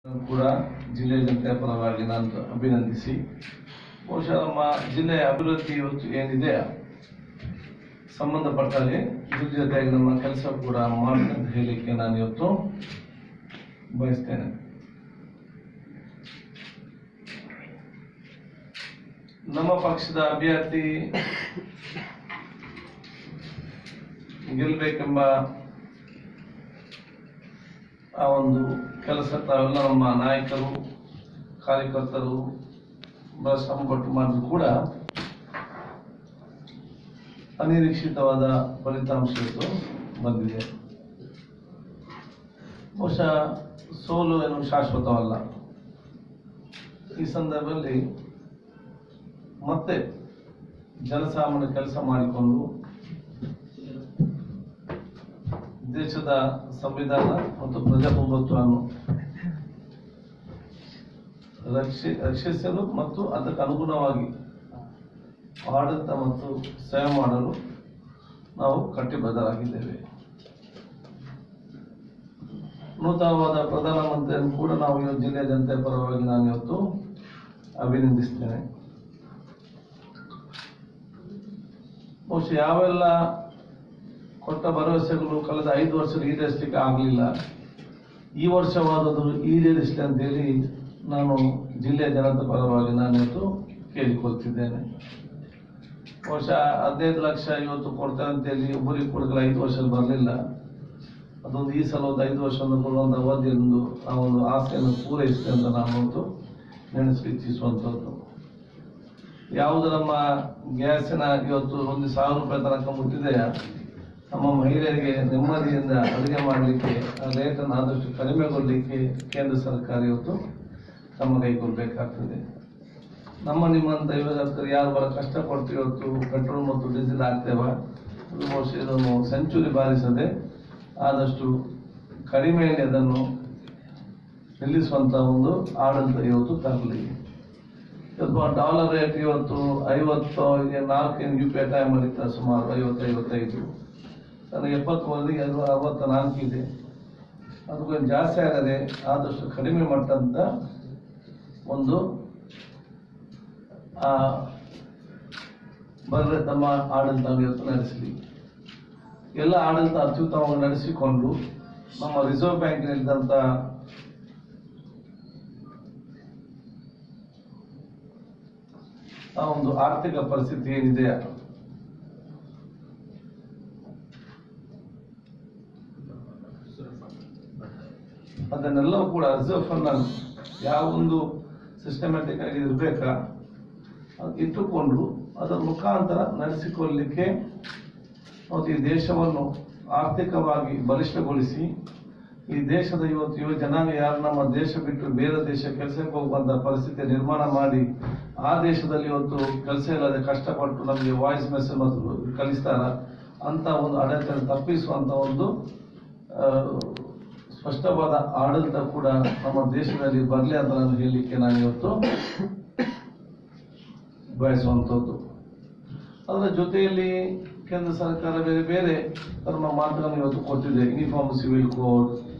ಕೂಡ ಜಿಲ್ಲೆಯ ಜನತೆಯ ಪರವಾಗಿ ನಾನು ಅಭಿನಂದಿಸಿ ಬಹುಶಃ ನಮ್ಮ ಜಿಲ್ಲೆಯ ಅಭಿವೃದ್ಧಿ ಇವತ್ತು ಏನಿದೆ ಸಂಬಂಧಪಟ್ಟಾಗೆ ಇದ್ರ ಜೊತೆಗೆ ನಮ್ಮ ಕೆಲಸ ಕೂಡ ಮಾಡ್ತೀನಿ ಅಂತ ಹೇಳಲಿಕ್ಕೆ ನಾನು ಇವತ್ತು ಬಯಸ್ತೇನೆ ನಮ್ಮ ಪಕ್ಷದ ಅಭ್ಯರ್ಥಿ ಗೆಲ್ಲಬೇಕೆಂಬ ಆ ಒಂದು ಕೆಲಸ ತಾವೆಲ್ಲ ನಮ್ಮ ನಾಯಕರು ಕಾರ್ಯಕರ್ತರು ಬಹಳ ಶ್ರಮಪಟ್ಟು ಮಾಡಿದ್ರು ಕೂಡ ಅನಿರೀಕ್ಷಿತವಾದ ಫಲಿತಾಂಶ ಇವತ್ತು ಬಂದಿದೆ ಬಹುಶಃ ಸೋಲು ಏನು ಶಾಶ್ವತವಲ್ಲ ಈ ಸಂದರ್ಭದಲ್ಲಿ ಮತ್ತೆ ಜನಸಾಮಾನ್ಯ ಕೆಲಸ ಮಾಡಿಕೊಂಡು ದೇಶದ ಸಂವಿಧಾನ ಮತ್ತು ಪ್ರಜಾಪ್ರಭುತ್ವವನ್ನು ರಕ್ಷಿ ರಕ್ಷಿಸಲು ಮತ್ತು ಅದಕ್ಕೆ ಅನುಗುಣವಾಗಿ ಆಡಳಿತ ಮತ್ತು ಸೇವೆ ಮಾಡಲು ನಾವು ಕಟ್ಟಿಬದ್ಧರಾಗಿದ್ದೇವೆ ನೂತನವಾದ ಪ್ರಧಾನಮಂತ್ರಿಯನ್ನು ಕೂಡ ನಾವು ಇವತ್ತು ಜಿಲ್ಲೆಯ ಜನತೆಯ ಪರವಾಗಿ ನಾನು ಇವತ್ತು ಅಭಿನಂದಿಸ್ತೇನೆ ಬಹುಶಃ ಯಾವೆಲ್ಲ ಕೊಟ್ಟ ಭರವಸೆಗಳು ಕಳೆದ ಐದು ವರ್ಷ ಈಡೇರಿಸಲಿಕ್ಕೆ ಆಗಲಿಲ್ಲ ಈ ವರ್ಷವಾದದ್ದು ಈಡೇರಿಸಲಿ ಅಂತೇಳಿ ನಾನು ಜಿಲ್ಲೆಯ ಜನತೆ ಪರವಾಗಿ ನಾನು ಇವತ್ತು ಕೇಳಿಕೊಳ್ತಿದ್ದೇನೆ ಬಹುಶಃ ಹದಿನೈದು ಲಕ್ಷ ಇವತ್ತು ಕೊಡ್ತೇವೆ ಅಂತೇಳಿ ಒಬ್ಬರಿಗೆ ಕೊಡಗಲ ಐದು ವರ್ಷ ಬರಲಿಲ್ಲ ಅದೊಂದು ಈ ಸಲ ಒಂದು ಐದು ವರ್ಷ ಕೊಡುವಂಥ ಅವಧಿಯೊಂದು ಆ ಒಂದು ಆಸೆಯನ್ನು ಪೂರೈಸಿದೆ ಅಂತ ನಾನು ಇವತ್ತು ನೆನೆಸಲು ಇಚ್ಛಿಸುವಂಥದ್ದು ಯಾವುದು ನಮ್ಮ ಗ್ಯಾಸಿನ ಇವತ್ತು ಒಂದು ಸಾವಿರ ರೂಪಾಯಿ ತನಕ ಮುಟ್ಟಿದೆಯಾ ನಮ್ಮ ಮಹಿಳೆಯರಿಗೆ ನೆಮ್ಮದಿಯಿಂದ ಅಡುಗೆ ಮಾಡಲಿಕ್ಕೆ ಆ ರೇಟನ್ನು ಆದಷ್ಟು ಕಡಿಮೆಗೊಳ್ಳಲಿಕ್ಕೆ ಕೇಂದ್ರ ಸರ್ಕಾರ ಇವತ್ತು ಕ್ರಮ ಕೈಗೊಳ್ಳಬೇಕಾಗ್ತದೆ ನಮ್ಮ ನಿಮ್ಮಂತ ಯುವಕರು ಯಾರು ಬಹಳ ಕಷ್ಟಪಟ್ಟು ಇವತ್ತು ಪೆಟ್ರೋಲ್ ಮತ್ತು ಡೀಸೆಲ್ ಹಾಕ್ತೇವ ಅದು ಬಹುಶಃ ಇದನ್ನು ಸೆಂಚುರಿ ಬಾರಿಸದೆ ಆದಷ್ಟು ಕಡಿಮೆಯಲ್ಲಿ ಅದನ್ನು ನಿಲ್ಲಿಸುವಂತ ಒಂದು ಆಡಳಿತ ಇವತ್ತು ತರಲಿ ಇವತ್ತು ಡಾಲರ್ ರೇಟ್ ಇವತ್ತು ಐವತ್ತು ಈಗ ನಾಲ್ಕು ಯು ಪಿ ಐ ಟೈಮಲ್ಲಿ ಇತ್ತು ಸುಮಾರು ಐವತ್ತು ಐವತ್ತೈದು ನನಗೆ ಎಪ್ಪತ್ತು ಮಂದಿಗೆ ಅದು ಅರವತ್ತ ನಾಲ್ಕು ಇದೆ ಅದು ಕೊಂಚ ಜಾಸ್ತಿ ಆಗದೆ ಆದಷ್ಟು ಕಡಿಮೆ ಮಟ್ಟಂತ ಒಂದು ಆ ಬರಲಿ ತಮ್ಮ ಆಡಳಿತ ಇವತ್ತು ನಡೆಸಲಿ ಎಲ್ಲ ಆಡಳಿತ ಅತ್ಯುತ್ತಮವಾಗಿ ನಡೆಸಿಕೊಂಡು ನಮ್ಮ ರಿಸರ್ವ್ ಬ್ಯಾಂಕಿನಲ್ಲಿದ್ದಂಥ ಆ ಒಂದು ಆರ್ಥಿಕ ಪರಿಸ್ಥಿತಿ ಏನಿದೆ ಅದನ್ನೆಲ್ಲವೂ ಕೂಡ ರಿಸರ್ವ್ ಫಂಡ್ ಅನ್ನು ಯಾವ ಒಂದು ಸಿಸ್ಟಮ್ಯಾಟಿಕ್ ಆಗಿ ಇರಬೇಕಾ ಅದು ಇಟ್ಟುಕೊಂಡು ಅದರ ಮುಖಾಂತರ ನಡೆಸಿಕೊಳ್ಳಲಿಕ್ಕೆ ಮತ್ತು ಈ ದೇಶವನ್ನು ಆರ್ಥಿಕವಾಗಿ ಬಲಿಷ್ಠಗೊಳಿಸಿ ಈ ದೇಶದ ಇವತ್ತು ಯುವ ಜನಾಂಗ ಯಾರು ನಮ್ಮ ದೇಶ ಬಿಟ್ಟು ಬೇರೆ ದೇಶ ಕೆಲಸಕ್ಕೆ ಹೋಗುವಂತ ಪರಿಸ್ಥಿತಿ ನಿರ್ಮಾಣ ಮಾಡಿ ಆ ದೇಶದಲ್ಲಿ ಇವತ್ತು ಕೆಲಸ ಇಲ್ಲದೆ ಕಷ್ಟಪಟ್ಟು ನಮಗೆ ವಾಯ್ಸ್ ಮೆಸೇಜ್ ಮತ್ತು ಕಲಿಸ್ತಾರ ಅಂತ ಒಂದು ಆಡಳಿತ ತಪ್ಪಿಸುವಂತ ಒಂದು ಆ, ಸ್ಪಷ್ಟವಾದ ಆಡಳಿತ ಕೂಡ ನಮ್ಮ ದೇಶದಲ್ಲಿ ಬರಲಿ ಅಂತ ನಾನು ಹೇಳಲಿಕ್ಕೆ ನಾನು ಇವತ್ತು ಬಯಸುವಂಥದ್ದು ಅದರ ಜೊತೆಯಲ್ಲಿ ಕೇಂದ್ರ ಸರ್ಕಾರ ಬೇರೆ ಬೇರೆ ತಮ್ಮ ಮಾತುಗಳನ್ನು ಇವತ್ತು ಕೊಟ್ಟಿದೆ ಯೂನಿಫಾರ್ಮ್ ಸಿವಿಲ್ ಕೋಡ್